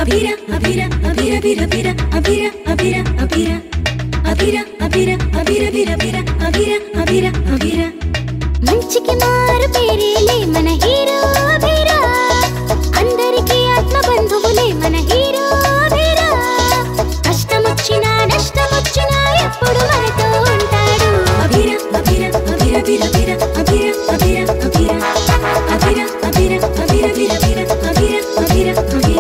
అభిర అభిర అభిర బిర బిర అభిర అభిర అభిర అభిర అభిర అభిర బిర బిర అభిర అభిర అభిర మంచికి మారు పేరేలే మన హీరో వీరా అందరికీ ఆత్మ బంధువులే మన హీరో వీరా కష్టమొచ్చినా నష్టమొచ్చినా ఎప్పుడు మనతో ఉంటాడు అభిర అభిర అభిర బిర బిర అభిర అభిర అభిర అభిర అభిర అభిర బిర బిర అభిర అభిర అభిర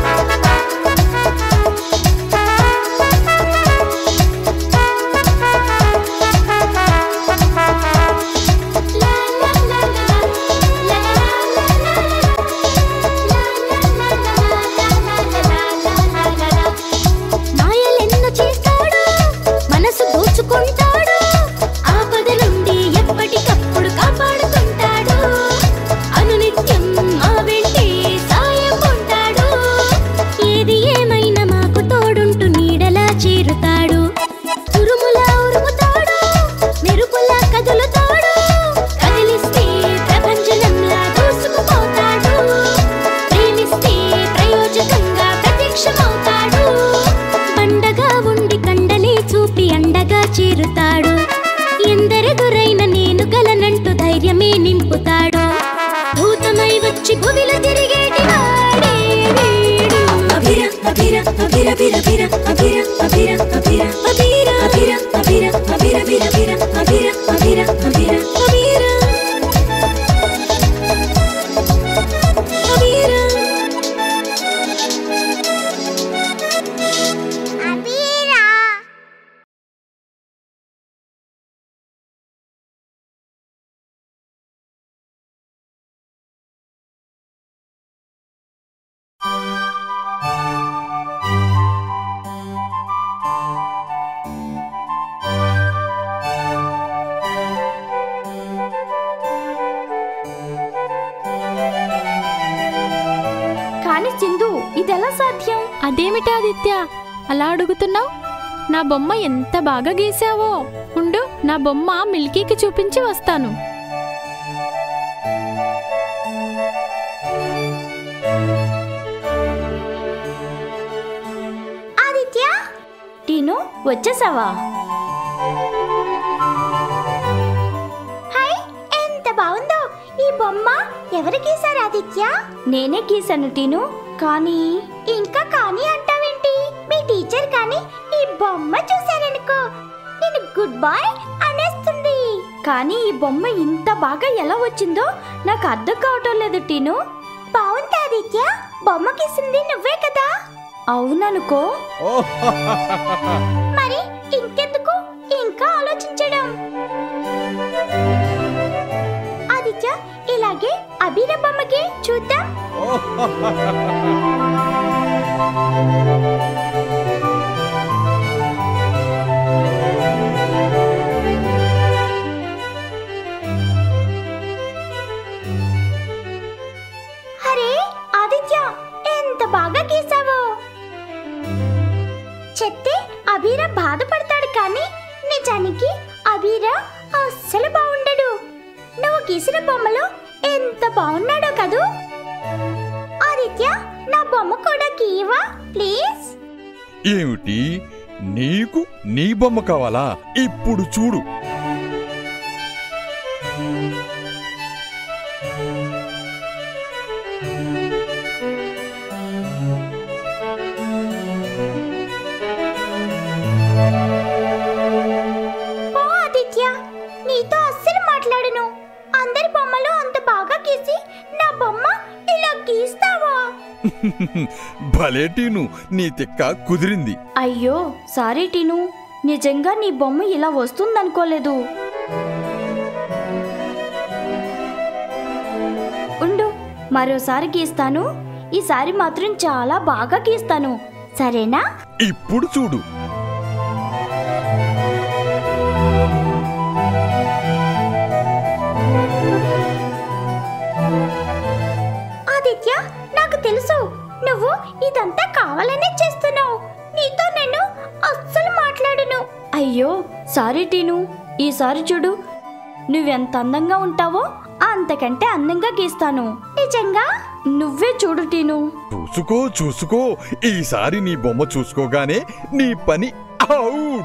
లా లా లా లా లా లా లా లా మాయలెన్నో చేస్తాడు మనసు దోచుకుంటాడు ఆపద నుండి ఎప్పటికప్పుడు కాపాడుతుంటాడు అనునిత్యం మా వెంటే సాయం ఉంటాడు ఏది ఏమైనా మాకు తోడుంటూ నీడలా చేరుతాడు ఉరుములా ఉరుముతాడు మెరుపులా కదులుతాడు కదిలిస్తే ప్రపంచంలా దూసుకుపోతాడు ప్రేమిస్తే ప్రయోజకంగా ప్రత్యక్షమవుతాడు పండగా ఉండి కండలే చూపి అండగా చేరుతాడు ఎందరెదురైన నేను గలనంటూ ధైర్యమే నింపుతాడు భూతమై వచ్చి భువిలో తిరిగేటి వాడే వీడు అభిర అభిర అభిర బిర బిర అభిర అభిర అభిర అభిర అభిర అభిర అభిర బిర బిర అభిర అభిర అభిర అభిర అభిర కానీ సింధు ఇదెలా సాధ్యం అదేమిటి ఆదిత్య అలా అడుగుతున్నావు నా బొమ్మ ఎంత బాగా గీసావో ఉండు నా బొమ్మ మిల్కీకి చూపించి వస్తాను ఆదిత్య టీను వచ్చేసావా హాయ్ ఎంత బాగుందో ఈ బొమ్మ ఎవరు గీశారు ఆదిత్య నేనే గీశాను టీను కానీ ఇంకా కానీ అంటావేంటి మీ టీచర్ కానీ ఈ బొమ్మ చూశారనుకో నేను గుడ్ బాయ్ అనేస్తుంది కానీ ఈ బొమ్మ ఇంత బాగా ఎలా వచ్చిందో నాకు అర్థం కావటం లేదు టీను బాగుంది ఆదిత్య బొమ్మ గీసింది నువ్వే కదా అవుననుకో మరి ఇంకెందుకు ఇంకా ఆలోచించడం ఆదిత్య ఇలాగే అభిన బొమ్మకి చూద్దాం అరే ఆదిత్య ఎంత బాగా గీసావో చెప్తే అభిరా బాధపడతాడు కానీ నిజానికి అభిరా అస్సలు బాగుండడు నువ్వు గీసిన బొమ్మలో ఎంత బాగున్నాడో కదూ ఆదిత్య నా బొమ్మ కూడా గీవా ప్లీజ్ ఏమిటి నీకు నీ బొమ్మ కావాలా ఇప్పుడు చూడు ఓ ఆదిత్య నీతో అస్సలు మాట్లాడను అందరి బొమ్మలు అంత బాగా గీసి నా బొమ్మ ఇలా గీస్తావా భలే టీను నీ తిక్క కుదిరింది అయ్యో సారీ టీను నిజంగా నీ బొమ్మ ఇలా వస్తుందనుకోలేదు ఉండు మరోసారి గీస్తాను ఈసారి మాత్రం చాలా బాగా గీస్తాను సరేనా ఇప్పుడు చూడు ఆదిత్య నాకు తెలుసు నువ్వు ఇదంతా కావాలనే చేస్తున్నావు నీతో నేను అస్సలు మాట్లాడను అయ్యో సారీ టీను ఈసారి చూడు నువ్వెంత అందంగా ఉంటావో అంతకంటే అందంగా గీస్తాను నిజంగా నువ్వే చూడు టీను చూసుకో చూసుకో ఈసారి నీ బొమ్మ చూసుకోగానే నీ పని అవుట్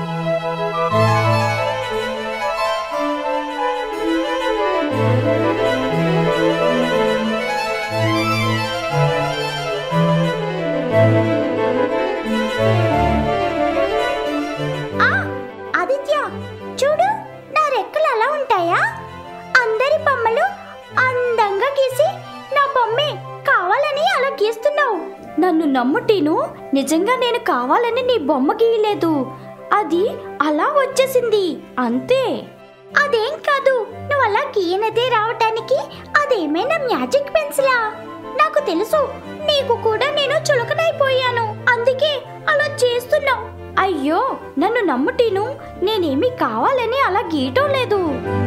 ఆ ఆదిత్య చూడు నా రెక్కలు అలా ఉంటాయా అందరి బొమ్మలు అందంగా గీసి నా బొమ్మే కావాలని అలా గీస్తున్నావు నన్ను నమ్ము టీను నిజంగా నేను కావాలని నీ బొమ్మ గీయలేదు అది అలా వచ్చేసింది అంతే అదేం కాదు నువ్వు అలా గీయనదే రావటానికి అదేమైనా మ్యాజిక్ పెన్సిలా నాకు తెలుసు నీకు కూడా నేను చులకనైపోయాను అందుకే అలా చేస్తున్నావు అయ్యో నన్ను నమ్ము టీను నేనేమీ కావాలని అలా గీయటం లేదు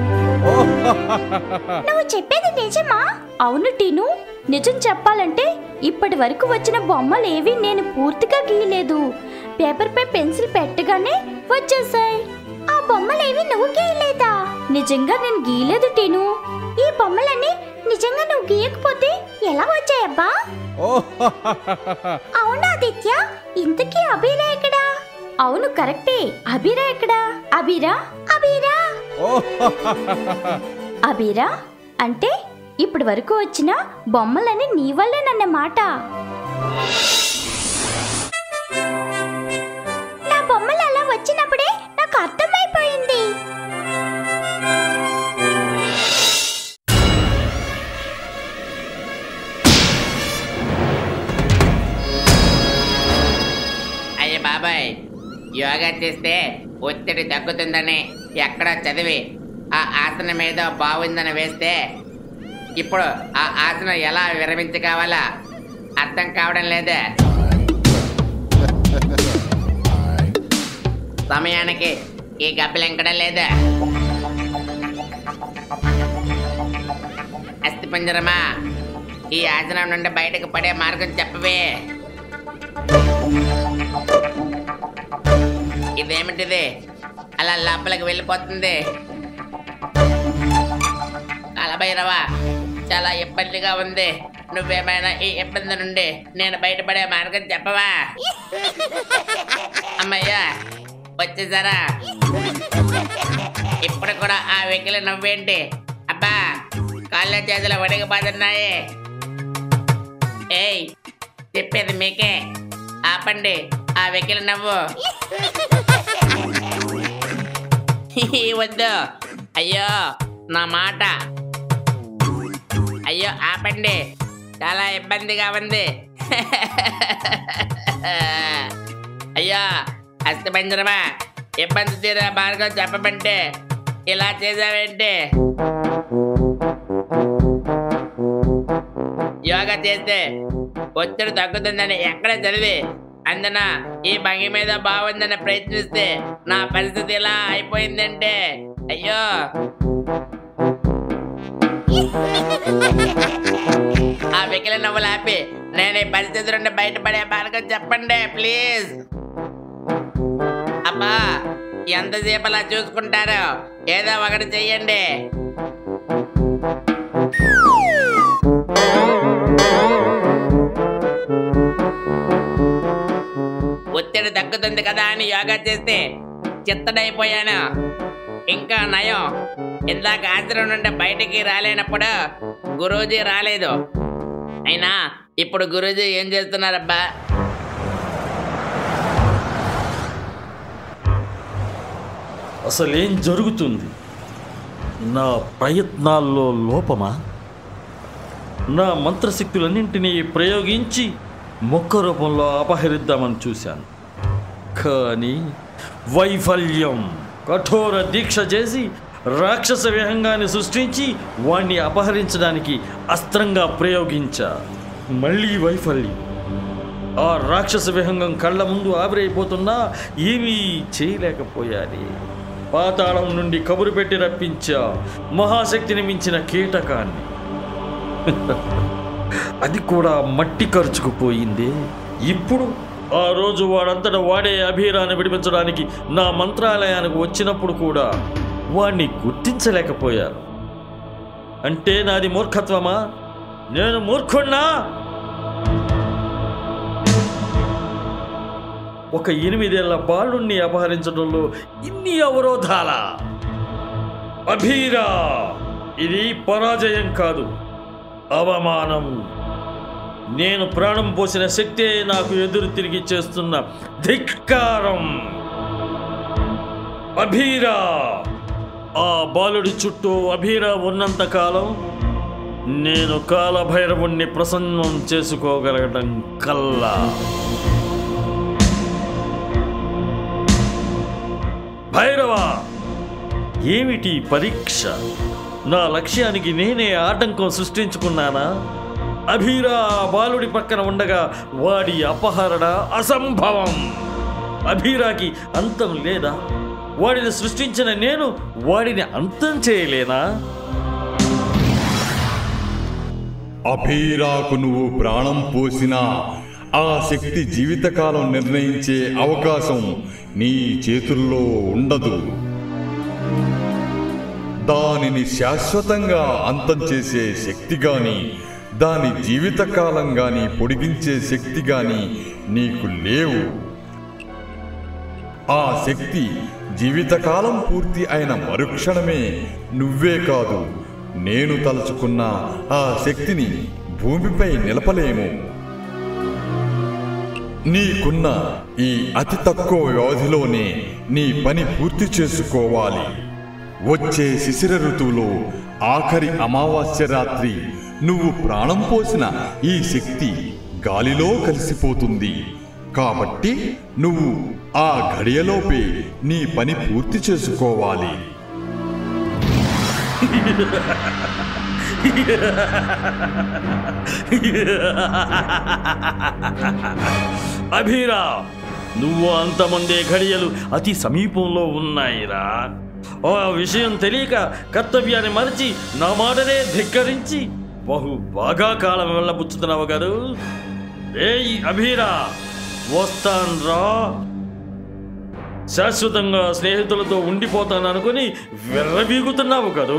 నువ్వు చెప్పేది నిజమా అవును టీను నిజం చెప్పాలంటే ఇప్పటి వరకు వచ్చిన బొమ్మలేవి నేను పూర్తిగా గీయలేదు పేపర్పై పెన్సిల్ పెట్టగానే వచ్చేసాయి ఆ బొమ్మలేవి నువ్వు గీయలేదా నిజంగా నేను గీయలేదు టీను ఈ బొమ్మలన్నీ నిజంగా నువ్వు గీయకపోతే ఎలా వచ్చాయబ్బా అవునా ఆదిత్య ఇంతకీ అభిరా ఎక్కడా అవును కరెక్టే అబీరా ఎక్కడా అబీరా అభిరా అబీరా అంటే ఇప్పటి వరకు వచ్చిన బొమ్మలని నీ వల్లేనన్నమాట నా బొమ్మలు అలా వచ్చినప్పుడే నాకు అర్థమైపోయింది అయ్య బాబాయ్ యోగా చేస్తే ఒత్తిడి తగ్గుతుందని ఎక్కడ చదివి ఆ ఆసనం మీద బాగుందని వేస్తే ఇప్పుడు ఆ ఆసనం ఎలా విరమించుకోవాలా అర్థం కావడం లేదే సమయానికి ఈ గబ్బిలెంకడం లేదా అస్థిపంజరమా ఈ ఆసనం నుండి బయటకు పడే మార్గం చెప్పవే ఇదేమిటిది అలా లోపలికి వెళ్ళిపోతుంది కాలభైరవా చాలా ఇబ్బందిగా ఉంది నువ్వేమైనా ఈ ఇబ్బంది నుండి నేను బయటపడే మార్గం చెప్పవా అమ్మయ్యా వచ్చేసారా ఇప్పుడు కూడా ఆ వెకిలి నవ్వేంటి అబ్బా కాళ్ళ చేతులు వడిగిపోతున్నాయి ఏయ్ చెప్పేది మీకే ఆపండి ఆ వెకిలి నవ్వు వద్దు అయ్యో నా మాట అయ్యో ఆపండి చాలా ఇబ్బందిగా ఉంది అయ్యో అస్థిపంజరమా ఇబ్బంది తీరే మార్గం చెప్పమంటే ఇలా చేసావేంటి యోగా చేస్తే ఒత్తిడి తగ్గుతుందని ఎక్కడ చదివి అందున ఈ భంగి మీద బాగుందని ప్రయత్నిస్తే నా పరిస్థితి ఇలా అయిపోయిందంటే అయ్యో ఆ వెకిల నవ్వులు ఆపి నేను ఈ పరిస్థితి నుండి బయటపడే మార్గం చెప్పండి ప్లీజ్ అబ్బా ఎంతసేపు అలా చూసుకుంటారో ఏదో ఒకటి చెయ్యండి ఒత్తిడి తగ్గుతుంది కదా అని యోగా చేస్తే చిత్తడైపోయాను ఇంకా నయం ఇందాక ఆశ్రమం నుండి బయటికి రాలేనప్పుడు గురూజీ రాలేదు అయినా ఇప్పుడు గురూజీ ఏం చేస్తున్నారబ్బా అసలేం జరుగుతుంది నా ప్రయత్నాల్లో లోపమా నా మంత్రశక్తులన్నింటినీ ప్రయోగించి మొక్క రూపంలో అపహరిద్దామని చూశాను కానీ వైఫల్యం కఠోర దీక్ష చేసి రాక్షస విహంగాన్ని సృష్టించి వాణ్ణి అపహరించడానికి అస్త్రంగా ప్రయోగించా మళ్ళీ వైఫల్యం ఆ రాక్షస విహంగం కళ్ళ ముందు ఆవిరైపోతున్నా ఏమీ చేయలేకపోయాలి పాతాళం నుండి కబురు పెట్టి రప్పించా మహాశక్తిని మించిన కీటకాన్ని అది కూడా మట్టి ఖర్చుకుపోయింది ఇప్పుడు ఆ రోజు వాడంతట వాడే అభిరాన్ని విడిపించడానికి నా మంత్రాలయానికి వచ్చినప్పుడు కూడా వాణ్ణి గుర్తించలేకపోయాను అంటే నాది మూర్ఖత్వమా నేను మూర్ఖుణ్ణా ఒక ఎనిమిదేళ్ల బాలుణ్ణి అపహరించడంలో ఇన్ని అవరోధాల అభీరా ఇది పరాజయం కాదు అవమానం నేను ప్రాణం పోసిన శక్తే నాకు ఎదురు తిరిగి చేస్తున్న ధిక్కారం అభీరా ఆ బాలుడి చుట్టూ అభీరా ఉన్నంత కాలం నేను కాలభైరవుణ్ణి ప్రసన్నం చేసుకోగలగడం కల్లా భైరవ ఏమిటి పరీక్ష నా లక్ష్యానికి నేనే ఆటంకం సృష్టించుకున్నానా అభిరా బాలుడి పక్కన ఉండగా వాడి అపహరణ అసంభవం అభిరాకి అంతం లేదా వాడిని సృష్టించిన నేను వాడిని అంతం చేయలేనా అభీరాకు నువ్వు ప్రాణం పోసినా ఆ శక్తి జీవితకాలం నిర్ణయించే అవకాశం నీ చేతుల్లో ఉండదు దానిని శాశ్వతంగా అంతం చేసే శక్తి గాని దాని జీవితకాలం గాని పొడిగించే శక్తి గాని నీకు లేవు ఆ శక్తి జీవితకాలం పూర్తి అయిన మరుక్షణమే నువ్వే కాదు నేను తలుచుకున్న ఆ శక్తిని భూమిపై నిలపలేము నీకున్న ఈ అతి తక్కువ వ్యవధిలోనే నీ పని పూర్తి చేసుకోవాలి వచ్చే శిశిర ఋతువులో ఆఖరి అమావాస్య రాత్రి నువ్వు ప్రాణం పోసిన ఈ శక్తి గాలిలో కలిసిపోతుంది కాబట్టి నువ్వు ఆ ఘడియలోపే నీ పని పూర్తి చేసుకోవాలి అభిరా నువ్వు అంతమందే ఘడియలు అతి సమీపంలో ఉన్నాయిరా ఆ విషయం తెలియక కర్తవ్యాన్ని మరచి నా మాటనే ధిక్కరించి బహు బాగా కాలం వెళ్ళబుచ్చుతున్నావు కదూ ఏయ్ అభిరా వస్తాన్ రా శాశ్వతంగా స్నేహితులతో ఉండిపోతాను అనుకుని వెర్రవీగుతున్నావు కదూ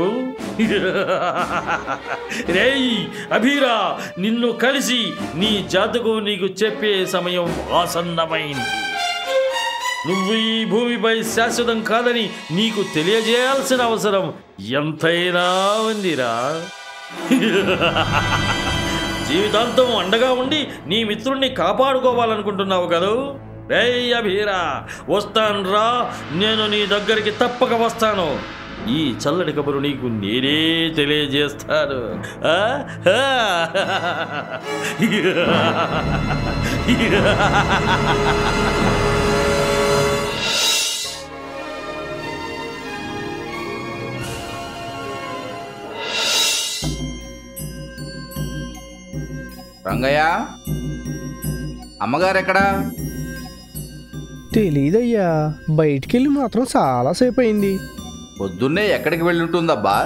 రేయ్ అభిరా నిన్ను కలిసి నీ జాతకం నీకు చెప్పే సమయం ఆసన్నమైంది నువ్వు ఈ భూమిపై శాశ్వతం కాదని నీకు తెలియజేయాల్సిన అవసరం ఎంతైనా ఉందిరా జీవితాంతం అండగా ఉండి నీ మిత్రుణ్ణి కాపాడుకోవాలనుకుంటున్నావు కదూ రేయ్ అభీరా వస్తాను రా నేను నీ దగ్గరికి తప్పక వస్తాను ఈ చల్లటి కబురు నీకు నేనే తెలియజేస్తాను ఆ? రంగయ్య అమ్మగారు ఎక్కడా తెలీదయ్యా బయటికెళ్ళి మాత్రం చాలాసేపు అయింది పొద్దున్నే ఎక్కడికి వెళ్ళి ఉంటుందబ్బా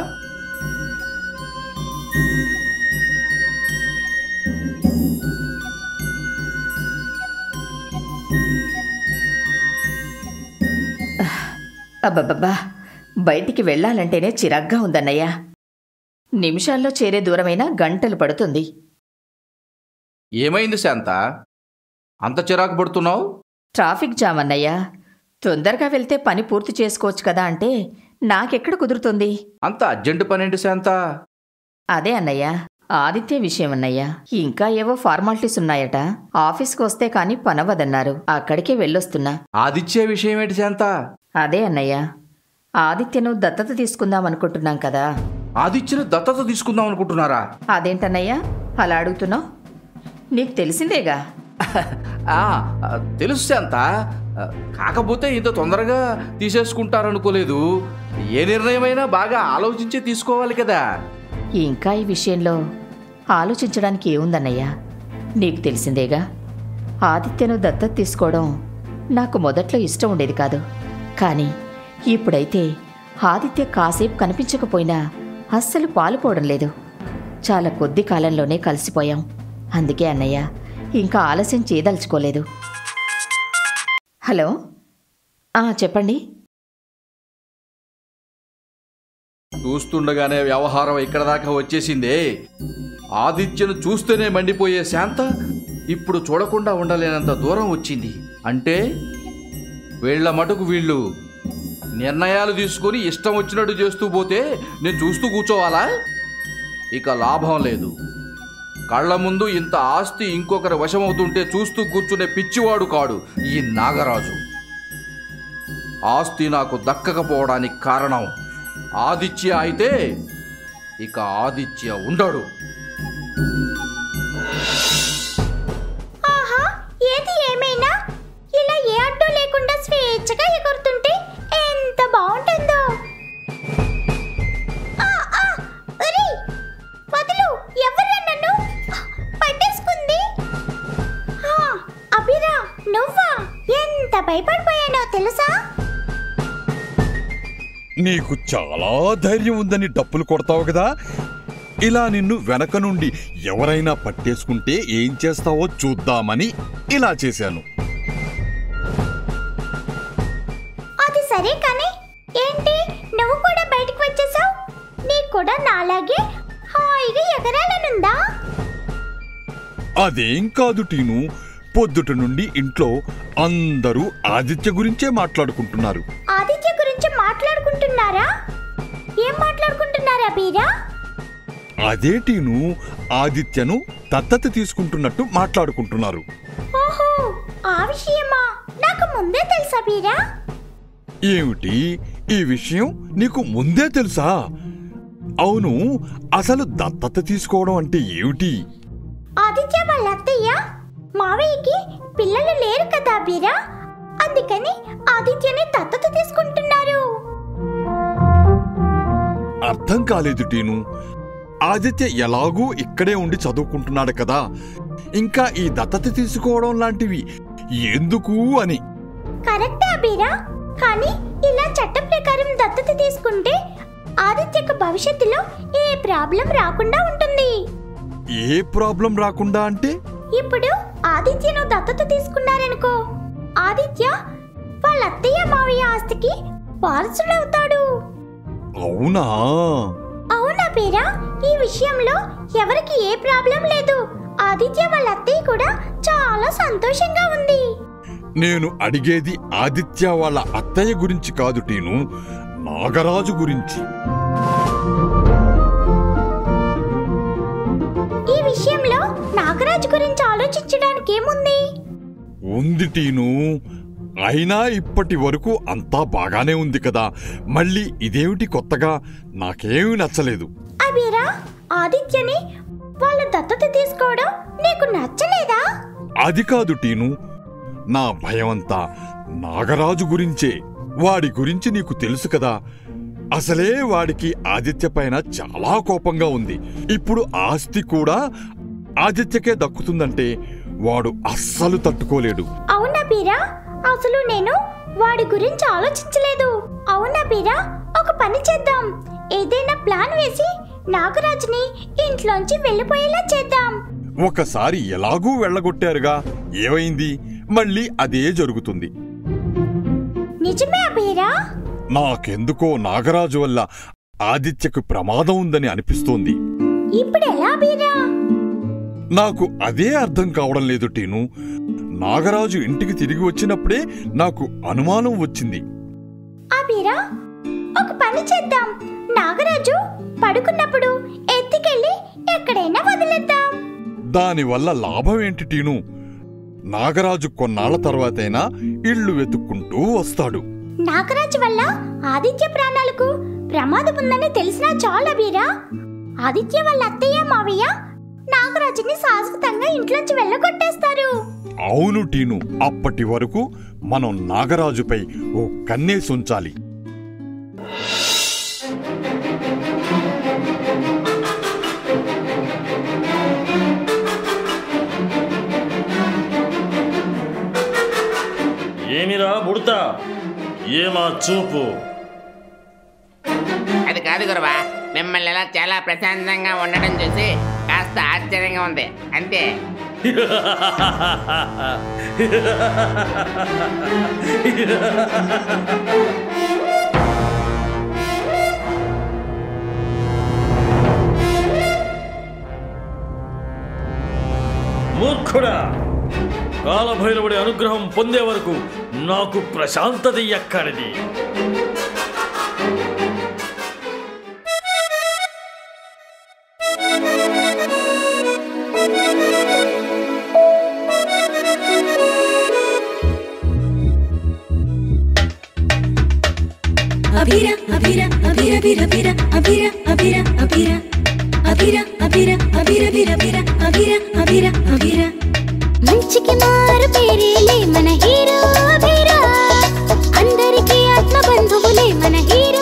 అబ్బబ్బబ్బా బయటికి వెళ్ళాలంటేనే చిరాగ్గా ఉందన్నయ్య నిమిషాల్లో చేరే దూరమైనా గంటలు పడుతుంది ఏమైంది శాంత అంత చిరాకు పడుతున్నావు ట్రాఫిక్ జామ్ అన్నయ్య తొందరగా వెళ్తే పని పూర్తి చేసుకోవచ్చు కదా అంటే నాకెక్కడ కుదురుతుంది అంత అర్జెంటు పనేంటి శాంత అదే అన్నయ్య ఆదిత్య విషయం అన్నయ్య ఇంకా ఏవో ఫార్మాలిటీస్ ఉన్నాయట ఆఫీస్కి వస్తే కాని పనవదన్నారు అక్కడికే వెళ్ళొస్తున్నా ఆదిత్య విషయం ఏంటి శాంత అదే అన్నయ్య ఆదిత్యను దత్తత తీసుకుందాం అనుకుంటున్నాం కదా ఆదిత్యను దత్తత తీసుకుందాం అనుకుంటున్నారా అదేంటన్నయ్య అలా అడుగుతున్నావు నీకు తెలిసిందేగా ఆ, ఆ, తెలుసు శాంత ఆ, కాకపోతే ఇంత తొందరగా తీసేసుకుంటారనుకోలేదు ఏ నిర్ణయమైనా బాగా ఆలోచించి తీసుకోవాలి కదా ఇంకా ఈ విషయంలో ఆలోచించడానికి ఏముందన్నయ్య నీకు తెలిసిందేగా ఆదిత్యను దత్తత తీసుకోవడం నాకు మొదట్లో ఇష్టం ఉండేది కాదు కానీ ఇప్పుడైతే ఆదిత్య కాసేపు కనిపించకపోయినా అస్సలు పాలుపోవడం లేదు చాలా కొద్ది కాలంలోనే కలిసిపోయాం అందుకే అన్నయ్య ఇంకా ఆలస్యం చేయదలుచుకోలేదు హలో ఆ, చెప్పండి చూస్తుండగానే వ్యవహారం ఇక్కడ దాకా వచ్చేసిందే ఆదిత్యను చూస్తేనే మండిపోయే శాంత ఇప్పుడు చూడకుండా ఉండలేనంత దూరం వచ్చింది అంటే వీళ్ళ మటుకు వీళ్ళు నిర్ణయాలు తీసుకొని ఇష్టం వచ్చినట్టు చేస్తూ పోతే నేను చూస్తూ కూర్చోవాలా ఇక లాభం లేదు కళ్ళ ముందు ఇంత ఆస్తి ఇంకొకరి వశమవుతుంటే చూస్తూ కూర్చునే పిచ్చివాడు కాడు ఈ నాగరాజు ఆస్తి నాకు దక్కకపోవడానికి కారణం ఆదిత్య అయితే ఇక ఆదిత్య ఉండడు ఆహా ఏది ఏమైనా ఇలా ఏ అడ్డు లేకుండా స్వేచ్ఛగా ఎగురుతుంటే ఎంత బాగుంటుందో ఆ, ఆ, ఒరేయ్, వదులు ఎవర్రా నన్ను పట్టేసుకుంది ఆ, అభిరా నువ్వా ఎంత భయపడిపోయానో తెలుసా నీకు చాలా ధైర్యం ఉందని డప్పులు కొడతావు కదా ఇలా నిన్ను వెనక నుండి ఎవరైనా పట్టేసుకుంటే ఏం చేస్తావో చూద్దామని ఇలా చేశాను అది సరే కానీ ఏంటి నువ్వు కూడా బయటికి వచ్చేసావు నీకు కూడా నాలాగే హాయిగా ఎగరాలనుందా అదేం కాదు టీను పొద్దుట నుండి ఇంట్లో అందరూ ఆదిత్య గురించే మాట్లాడుకుంటున్నారు ఆదిత్య గురించి మాట్లాడుకుంటున్నారా ఏం మాట్లాడుకుంటున్నారా బీరా అదే టీను ఆదిత్యను దత్తత తీసుకుంటున్నట్టు మాట్లాడుకుంటున్నారు ఓహో ఆ విషయమా నాకు ముందే తెలుసా బీరా ఏమిటి ఈ విషయం నీకు ముందే తెలుసా అవును అసలు దత్తత తీసుకోవడం అంటే ఏమిటి ఆదిత్య వాళ్ళ అత్తయ్య మావయ్యకి పిల్లలు లేరు కదా బీరా అందుకని ఆదిత్యని దత్తత తీసుకుంటున్నారు అర్థం కాలేదు టీను ఆదిత్య ఎలాగూ ఇక్కడే ఉండి చదువుకుంటున్నాడు కదా ఇంకా ఈ దత్తత తీసుకోవడం లాంటివి ఎందుకు అని కరెక్టే అబీరా కానీ ఇలా చట్ట ప్రకారం దత్తత తీసుకుంటే ఆదిత్యకు భవిష్యత్తులో ఏ ప్రాబ్లం రాకుండా ఉంటుంది ఏ ప్రాబ్లం రాకుండా అంటే ఇప్పుడు ఆదిత్యను దత్తత తీసుకున్నారనుకో ఆదిత్య వాళ్ళ అత్తయ్య మావయ్య ఆస్తికి వారసుడవుతాడు అవునా అవునా పేరా ఈ విషయంలో ఎవరికి ఏ ప్రాబ్లం లేదు ఆదిత్య వాళ్ళ అత్తయ్య కూడా చాలా సంతోషంగా ఉంది నేను అడిగేది ఆదిత్య వాళ్ళ అత్తయ్య గురించి కాదు టీను నాగరాజు గురించి ఈ విషయంలో నాగరాజు గురించి ఆలోచించడానికి ఏముంది ఉంది టీను అయినా ఇప్పటి వరకు అంతా బాగానే ఉంది కదా మళ్ళీ ఇదేమిటి కొత్తగా నాకేమీ నచ్చలేదు అబీరా ఆదిత్యని వాళ్ళు దత్తత తీసుకోవడం నీకు నచ్చలేదా అది కాదు టీను నా భయమంతా నాగరాజు గురించే వాడి గురించి నీకు తెలుసు కదా అసలే వాడికి ఆదిత్య పైన చాలా కోపంగా ఉంది ఇప్పుడు ఆస్తి కూడా ఆదిత్యకే దక్కుతుందంటే వాడు అస్సలు తట్టుకోలేడు అవునా బీరా అసలు నేను వాడి గురించి ఆలోచించలేదు అవునా బీరా ఒక పని చేద్దాం ఏదైనా ప్లాన్ వేసి నాగరాజుని ఇంట్లోంచి వెళ్ళిపోయేలా చేద్దాం ఒకసారి ఎలాగూ వెళ్ళగొట్టారుగా ఏమైంది మళ్ళీ అదే జరుగుతుంది నిజమే అబీరా నాకెందుకో నాగరాజు వల్ల ఆదిత్యకు ప్రమాదం ఉందని అనిపిస్తోంది ఇప్పుడు ఎలా బీరా నాకు అదే అర్థం కావడం లేదు టీను నాగరాజు ఇంటికి తిరిగి వచ్చినప్పుడే నాకు అనుమానం వచ్చింది అబీరా ఒక పని చేద్దాం నాగరాజు పడుకున్నప్పుడు ఎత్తుకెళ్ళి ఎక్కడైనా వదిలేద్దాం దానివల్ల లాభం ఏంటి టీను నాగరాజు కొన్నాళ్ల తర్వాతైనా ఇళ్ళు వెతుక్కుంటూ వస్తాడు నాగరాజు వల్ల ఆదిత్య ప్రాణాలకు ప్రమాదం ఉందని తెలిసినా చాలా బీరా ఆదిత్య వాళ్ళ అత్తయ్య మావయ్య నాగరాజుని శాశ్వతంగా ఇంట్లోంచి వెళ్ళగొట్టేస్తారు అవును టీను అప్పటి వరకు మనం నాగరాజుపై ఓ కన్నేసి ఉంచాలి ఏమిరా బుడతా ఏమా చూపు అది కాదు గురవా మిమ్మల్ని ఇలా చాలా ప్రశాంతంగా ఉండడం చూసి కాస్త ఆశ్చర్యంగా ఉంది అంతే మూర్ఖుడా కాలభైరవుడి అనుగ్రహం పొందే వరకు నాకు ప్రశాంతత ఎక్కడిది అభిర అభిర అభిర విర విర అభిర అభిర అభిర అభిర అభిర అభిర విర విర అభిర అభిర అభిర మంచికి మారు పేరేలే మన హీరో అభిరా అందరికీ ఆత్మ బంధువులే మన హీరో